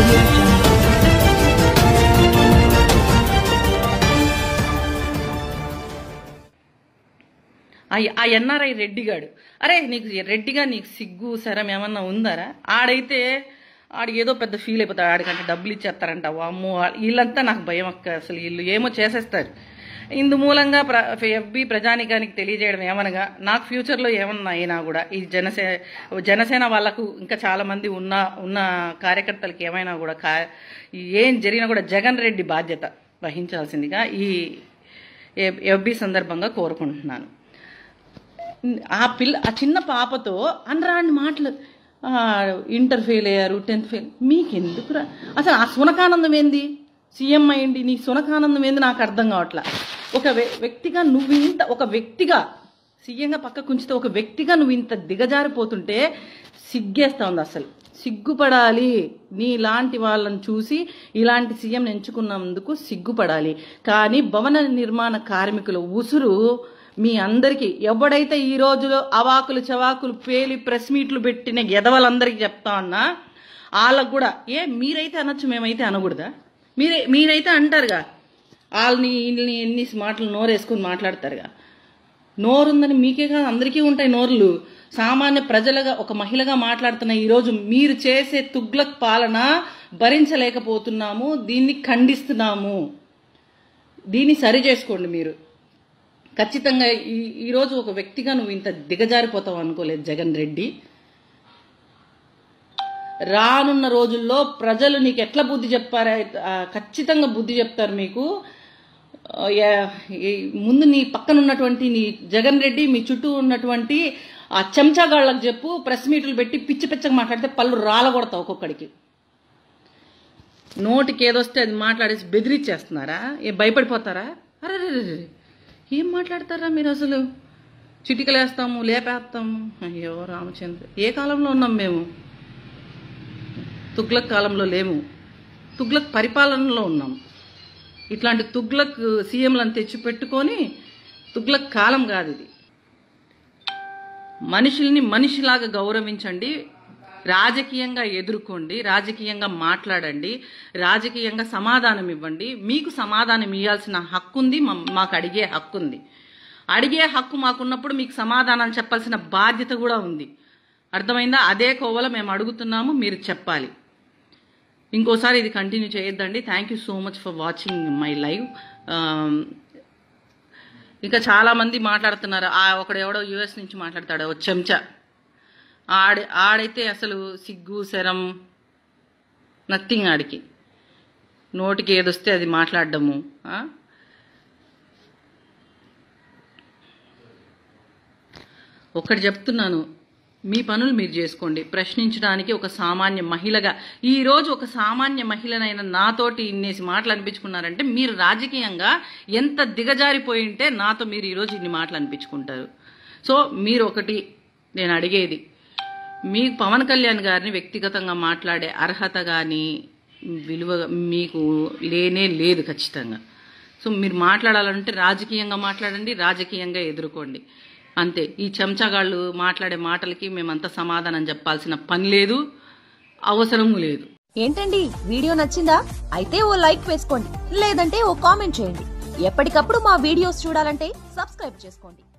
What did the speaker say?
audio jungle. ఆ ఆ NRI రెడ్డిగాడు అరే నీకు రెడ్డిగా నీకు సిగ్గు సరం ఏమన్నా ఉందారా ఆడైతే ఆడు ఏదో పెద్ద ఫీల్ అయిపోతాడు ఆడికంటే డబ్బులు ఇచ్చేస్తారంట వామ్మో ఆ- వీళ్ళంతా నాకు భయం అక్క అసలు వీళ్ళు ఏమో చేసేస్తారు ఇందు మూలంగా ప్ర ఎఫ్బి ప్రజానికానికి తెలియజేయడం ఏమనగా నాకు ఫ్యూచర్లో ఏమన్నా అయినా కూడా ఈ జనసే జనసేన వాళ్ళకు ఇంకా చాలా మంది ఉన్న ఉన్న కార్యకర్తలకి ఏమైనా కూడా కా ఏం జరిగినా కూడా జగన్ రెడ్డి బాధ్యత వహించాల్సిందిగా ఈ ఎఫ్బి సందర్భంగా కోరుకుంటున్నాను ఆ పిల్ల ఆ చిన్న పాపతో అనరాని మాటలు ఆ, ఇంటర్ ఫెయిల్ అయ్యారు టెన్త్ ఫెయిల్ మీకెందుకురా అసలు ఆ సునకానందం ఏంది సీఎం అయ్యింది నీ సునకానందం ఏంది నాకు అర్థం కావట్లా ఒక వ్య- వ్యక్తిగా నువ్వు ఇంత ఒక వ్యక్తిగా సీఎంగా పక్క కుంచితే ఒక వ్యక్తిగా నువ్వు ఇంత దిగజారిపోతుంటే సిగ్గేస్తా ఉంది అసలు సిగ్గుపడాలి నీలాంటి వాళ్ళని చూసి ఇలాంటి సీఎం ఎంచుకున్నందుకు సిగ్గుపడాలి కానీ భవన నిర్మాణ కార్మికుల ఉసురు మీ అందరికీ ఎవడైతే ఈ రోజులో అవాకులు చవాకులు పేలి ప్రెస్ మీట్లు పెట్టిన ఎదవలందరికీ చెప్తా ఉన్నా వాళ్ళకు కూడా ఏ మీరైతే అనొచ్చు మేమైతే అనకూడదా మీరే మీరైతే అంటారుగా వాళ్ళని వీళ్ళని ఎన్ని మాటలు నోరేసుకుని మాట్లాడతారుగా నోరుందని మీకే కాదు అందరికీ ఉంటాయి నోర్లు సామాన్య ప్రజలుగా ఒక మహిళగా మాట్లాడుతున్న ఈరోజు మీరు చేసే తుగ్లక్ పాలన భరించలేకపోతున్నాము దీన్ని ఖండిస్తున్నాము దీన్ని సరి చేసుకోండి మీరు ఖచ్చితంగా ఈ ఈరోజు ఒక వ్యక్తిగా నువ్వు ఇంత దిగజారిపోతావు అనుకోలేదు జగన్ రెడ్డి రానున్న రోజుల్లో ప్రజలు నీకు ఎట్లా బుద్ధి చెప్పారా ఆ, ఖచ్చితంగా బుద్ధి చెప్తారు మీకు ఆ, యా- ఈ ముందు నీ పక్కన ఉన్నటువంటి నీ జగన్ రెడ్డి మీ చుట్టూ ఉన్నటువంటి ఆ చెంచాగాళ్ళకు చెప్పు ప్రెస్ మీట్లు పెట్టి పిచ్చి పిచ్చగా మాట్లాడితే పళ్ళు రాలగొడతావు ఒక్కొక్కడికి నోటికి ఏదొస్తే అది మాట్లాడేసి బెదిరిచ్చేస్తున్నారా ఏ భయపడిపోతారా అరే రే రే రే. ఏం మాట్లాడతారా మీరు అసలు చిటికలేస్తాము లేపేస్తాము అయ్యో రామచంద్ర ఏ కాలంలో ఉన్నాం మేము తుగ్లక్ కాలంలో లేము తుగ్లక్ పరిపాలనలో ఉన్నాం ఇట్లాంటి తుగ్లక్ సీఎంలను తెచ్చి పెట్టుకొని తుగ్లక్ కాలం కాదు ఇది మనుషుల్ని మనిషిలాగా గౌరవించండి రాజకీయంగా ఎదుర్కోండి రాజకీయంగా మాట్లాడండి రాజకీయంగా సమాధానం ఇవ్వండి మీకు సమాధానం ఇవ్వాల్సిన హక్కు ఉంది మా- మాకు అడిగే హక్కు ఉంది అడిగే హక్కు మాకున్నప్పుడు మీకు సమాధానం చెప్పాల్సిన బాధ్యత కూడా ఉంది అర్థమైందా అదే కోవలో మేము అడుగుతున్నాము మీరు చెప్పాలి ఇంకోసారి ఇది కంటిన్యూ చేయొద్దండి thank you so much for watching my live ఇంకా చాలా మంది మాట్లాడుతున్నారు ఆ ఒకడు ఎవడో యుఎస్ నుంచి మాట్లాడతాడు ఓ చెంచా ఆడ ఆడైతే అసలు సిగ్గు శరం నథింగ్ ఆడికి నోటికి ఏదొస్తే అది మాట్లాడడము ఆ? ఒకటి చెప్తున్నాను మీ పనులు మీరు చేసుకోండి ప్రశ్నించడానికి ఒక సామాన్య మహిళగా ఈ రోజు ఒక సామాన్య మహిళనైన నాతోటి ఇన్నేసి మాటలు అనిపించుకున్నారంటే మీరు రాజకీయంగా ఎంత దిగజారిపోయి ఉంటే నాతో మీరు ఈరోజు ఇన్ని మాటలు అనిపించుకుంటారు సో మీరు ఒకటి నేను అడిగేది మీ పవన్ కళ్యాణ్ గారిని వ్యక్తిగతంగా మాట్లాడే అర్హత కానీ విలువ మీకు లేనే లేదు ఖచ్చితంగా సో మీరు మాట్లాడాలంటే రాజకీయంగా మాట్లాడండి రాజకీయంగా ఎదుర్కోండి అంతే ఈ చెంచాగాళ్ళు మాట్లాడే మాటలకి మేమంతా సమాధానం చెప్పాల్సిన పని లేదు అవసరము లేదు ఏంటండి వీడియో నచ్చిందా అయితే ఓ లైక్ వేసుకోండి లేదంటే ఓ కామెంట్ చేయండి ఎప్పటికప్పుడు మా వీడియోస్ చూడాలంటే సబ్స్క్రైబ్ చేసుకోండి